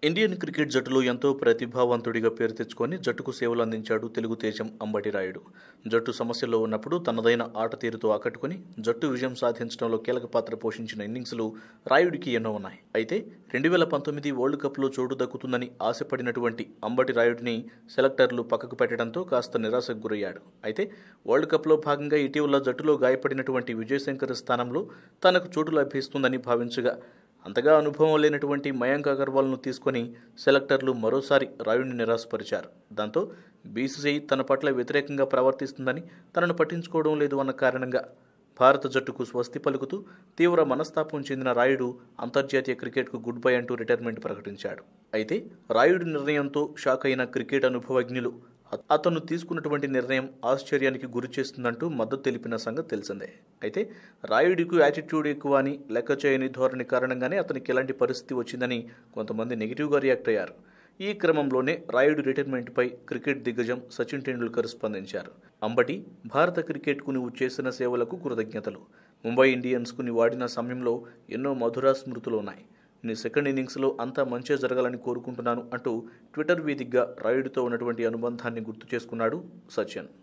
Indian cricket జట్టులో ఎంతో ప్రతిభావంతుడిగా పేరు తెచ్చుకొని జట్టుకు సేవలు అందించాడు తెలుగు తేజం అంబటి రాయుడు జట్టు సమస్యల్లో ఉన్నప్పుడు తనదైన ఆట తీరుతో ఆకట్టుకుని జట్టు విజయం సాధించడంలో కీలక పాత్ర పోషించిన ఇన్నింగ్స్లు రాయుడికి ఎన్నో ఉన్నాయి అయితే రెండు వేల పంతొమ్మిది వరల్డ్ కప్లో చోటు దక్కుతుందని ఆశపడినటువంటి అంబటి రాయుడిని సెలెక్టర్లు పక్కకు పెట్టడంతో కాస్త నిరాశకు గురయ్యాడు అయితే వరల్డ్ కప్లో భాగంగా ఇటీవల జట్టులో గాయపడినటువంటి విజయశంకర్ స్థానంలో తనకు చోటు లభిస్తుందని భావించగా అంతగా అనుభవం లేనటువంటి మయాంక్ అగర్వాల్ను తీసుకొని సెలెక్టర్లు మరోసారి రాయుడిని నిరాశపరిచారు దాంతో బీసీసీఐ తన పట్ల వ్యతిరేకంగా ప్రవర్తిస్తుందని తనను పట్టించుకోవడం లేదు అన్న కారణంగా భారత జట్టుకు స్వస్తి పలుకుతూ తీవ్ర మనస్తాపం చెందిన రాయుడు అంతర్జాతీయ క్రికెట్కు గుడ్ బై అంటూ రిటైర్మెంట్ ప్రకటించాడు అయితే రాయుడి నిర్ణయంతో షాక్ అయిన క్రికెట్ అనుభవజ్ఞులు అ- అతను తీసుకున్నటువంటి నిర్ణయం ఆశ్చర్యానికి గురి చేస్తుందంటూ మద్దతు తెలిపిన సంగతి తెలిసిందే అయితే రాయుడికి యాటిట్యూడ్ ఎక్కువ అని లెక్క చేయని ధోరణి కారణంగానే అతనికి ఎలాంటి పరిస్థితి వచ్చిందని కొంతమంది నెగిటివ్గా రియాక్ట్ అయ్యారు ఈ క్రమంలోనే రాయుడు రిటైర్మెంట్పై క్రికెట్ దిగ్గజం సచిన్ టెండూల్కర్ స్పందించారు అంబటి భారత క్రికెట్కు నువ్వు చేసిన సేవలకు కృతజ్ఞతలు ముంబై ఇండియన్స్కు నీ వాడిన సమయంలో ఎన్నో మధుర స్మృతులు ఉన్నాయి నీ సెకండ్ ఇన్నింగ్స్లో అంతా మంచిగా జరగాలని కోరుకుంటున్నాను అంటూ ట్విట్టర్ వేదికగా రాయుడితో ఉన్నటువంటి అనుబంధాన్ని గుర్తు చేసుకున్నాడు సచిన్